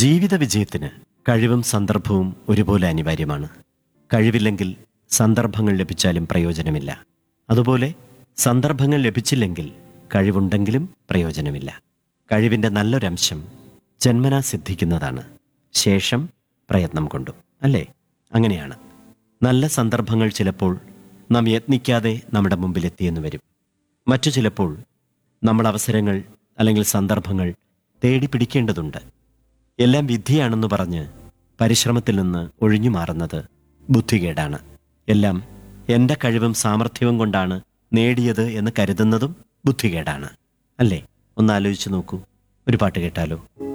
ജീവിത വിജയത്തിന് കഴിവും സന്ദർഭവും ഒരുപോലെ അനിവാര്യമാണ് കഴിവില്ലെങ്കിൽ സന്ദർഭങ്ങൾ ലഭിച്ചാലും പ്രയോജനമില്ല അതുപോലെ സന്ദർഭങ്ങൾ ലഭിച്ചില്ലെങ്കിൽ കഴിവുണ്ടെങ്കിലും പ്രയോജനമില്ല കഴിവിൻ്റെ നല്ലൊരംശം ജന്മനാ സിദ്ധിക്കുന്നതാണ് ശേഷം പ്രയത്നം കൊണ്ടും അല്ലേ അങ്ങനെയാണ് നല്ല സന്ദർഭങ്ങൾ ചിലപ്പോൾ നാം യത്നിക്കാതെ നമ്മുടെ മുമ്പിൽ എത്തിയെന്ന് വരും മറ്റു ചിലപ്പോൾ നമ്മൾ അവസരങ്ങൾ അല്ലെങ്കിൽ സന്ദർഭങ്ങൾ തേടി പിടിക്കേണ്ടതുണ്ട് എല്ലാം വിധിയാണെന്ന് പറഞ്ഞ് പരിശ്രമത്തിൽ നിന്ന് ഒഴിഞ്ഞു മാറുന്നത് ബുദ്ധികേടാണ് എല്ലാം എൻ്റെ കഴിവും സാമർഥ്യവും കൊണ്ടാണ് നേടിയത് എന്ന് കരുതുന്നതും ബുദ്ധികേടാണ് അല്ലേ ഒന്ന് ആലോചിച്ച് നോക്കൂ ഒരു പാട്ട് കേട്ടാലോ